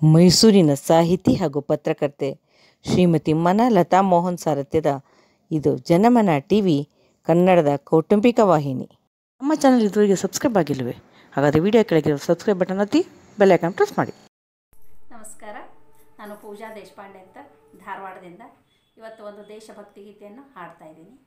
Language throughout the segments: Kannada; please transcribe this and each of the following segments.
ಮೈಸೂರಿನ ಸಾಹಿತಿ ಹಾಗೂ ಪತ್ರಕರ್ತೆ ಶ್ರೀಮತಿ ಮನಲತಾ ಮೋಹನ್ ಸಾರಥ್ಯದ ಇದು ಜನಮನ ಟಿ ವಿ ಕನ್ನಡದ ಕೌಟುಂಬಿಕ ವಾಹಿನಿ ನಮ್ಮ ಚಾನಲ್ ಇದುವರೆಗೆ ಸಬ್ಸ್ಕ್ರೈಬ್ ಆಗಿಲ್ಲವೇ ಹಾಗಾದರೆ ವಿಡಿಯೋ ಕೆಳಗಿರೋ ಸಬ್ಸ್ಕ್ರೈಬ್ ಬಟನ್ ಒತ್ತಿ ಬೆಲ್ ಐಕಾನ್ ಪ್ರೆಸ್ ಮಾಡಿ ನಮಸ್ಕಾರ ನಾನು ಪೂಜಾ ದೇಶಪಾಂಡೆ ಅಂತ ಧಾರವಾಡದಿಂದ ಇವತ್ತು ಒಂದು ದೇಶಭಕ್ತಿ ಗೀತೆಯನ್ನು ಹಾಡ್ತಾ ಇದ್ದೀನಿ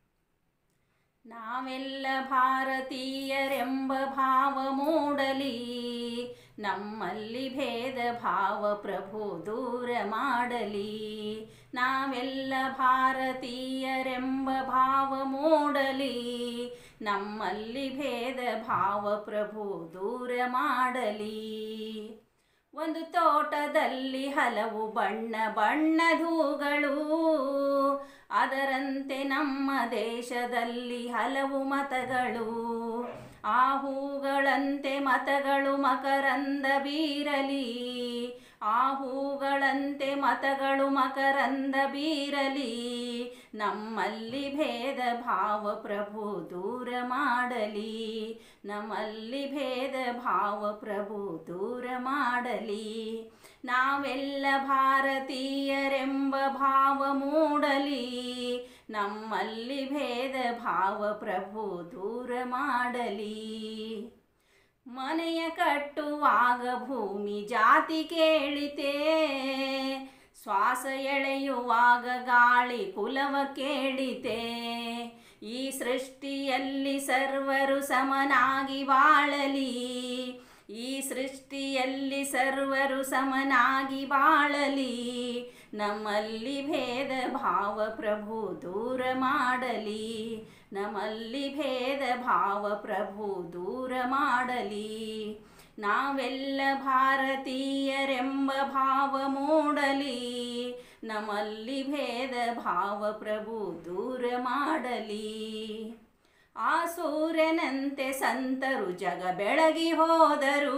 ನಾವೆಲ್ಲ ಭಾರತೀಯರೆಂಬ ಭಾವ ಮೂಡಲಿ ನಮ್ಮಲ್ಲಿ ಭೇದ ಭಾವ ಪ್ರಭು ದೂರ ಮಾಡಲಿ ನಾವೆಲ್ಲ ಭಾರತೀಯರೆಂಬ ಭಾವ ಮೂಡಲಿ ನಮ್ಮಲ್ಲಿ ಭೇದ ಭಾವ ಪ್ರಭು ದೂರ ಮಾಡಲಿ ಒಂದು ತೋಟದಲ್ಲಿ ಹಲವು ಬಣ್ಣ ಬಣ್ಣದ ಹೂಗಳು ಅದರಂತೆ ನಮ್ಮ ದೇಶದಲ್ಲಿ ಹಲವು ಮತಗಳು ಆ ಹೂಗಳಂತೆ ಮತಗಳು ಮಕರಂದ ಬೀರಲಿ ಆ ಹೂಗಳಂತೆ ಮತಗಳು ಮಕರಂದ ಬೀರಲಿ ನಮ್ಮಲ್ಲಿ ಭೇದ ಭಾವ ಪ್ರಭು ದೂರ ಮಾಡಲಿ ನಮ್ಮಲ್ಲಿ ಭೇದ ಭಾವ ಪ್ರಭು ದೂರ ಮಾಡಲಿ ನಾವೆಲ್ಲ ಭಾರತೀಯರೆಂಬ ಭಾವ ಮೂಡಲಿ ನಮ್ಮಲ್ಲಿ ಭೇದ ಭಾವ ಪ್ರಭು ದೂರ ಮಾಡಲಿ ಮನೆಯ ಕಟ್ಟುವಾಗ ಭೂಮಿ ಜಾತಿ ಕೇಳಿತೆ ಶ್ವಾಸ ಎಳೆಯುವಾಗ ಗಾಳಿ ಕುಲವ ಕೇಳಿತೆ ಈ ಸೃಷ್ಟಿಯಲ್ಲಿ ಸರ್ವರು ಸಮನಾಗಿ ಬಾಳಲಿ ಈ ಸೃಷ್ಟಿಯಲ್ಲಿ ಸರ್ವರು ಸಮನಾಗಿ ಬಾಳಲಿ ನಮ್ಮಲ್ಲಿ ಭೇದ ಭಾವ ಪ್ರಭು ದೂರ ಮಾಡಲಿ ನಮ್ಮಲ್ಲಿ ಭೇದ ಭಾವ ಪ್ರಭು ದೂರ ಮಾಡಲಿ ನಾವೆಲ್ಲ ಭಾರತೀಯರೆಂಬ ಭಾವ ಮೂಡಲಿ ನಮ್ಮಲ್ಲಿ ಭೇದ ಭಾವ ಪ್ರಭು ದೂರ ಮಾಡಲಿ ಆ ಸೂರ್ಯನಂತೆ ಸಂತರು ಜಗ ಬೆಳಗಿ ಹೋದರು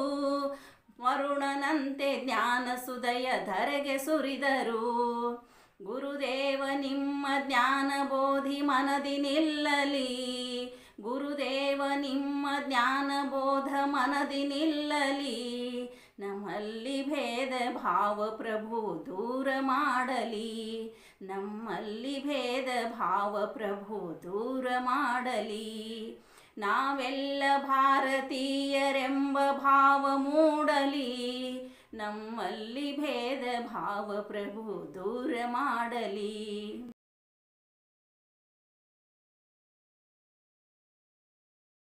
ವರುಣನಂತೆ ಜ್ಞಾನ ಸುದಯ ಧರೆಗೆ ಸುರಿದರು ಗುರುದೇವ ನಿಮ್ಮ ಜ್ಞಾನ ಬೋಧಿ ಮನದಿ ನಿಲ್ಲಲಿ ಗುರುದೇವ ನಿಮ್ಮ ಜ್ಞಾನ ಬೋಧ ಮನದಿ ನಿಲ್ಲಲಿ ನಮ್ಮಲ್ಲಿ ಭೇದ ಭಾವ ಪ್ರಭು ದೂರ ಮಾಡಲಿ ನಮ್ಮಲ್ಲಿ ಭೇದ ಭಾವ ಪ್ರಭು ದೂರ ಮಾಡಲಿ ನಾವೆಲ್ಲ ಭಾರತೀಯರೆಂಬ ಭಾವ ಮೂಡಲಿ ನಮ್ಮಲ್ಲಿ ಭೇದ ಭಾವ ಪ್ರಭು ದೂರ ಮಾಡಲಿ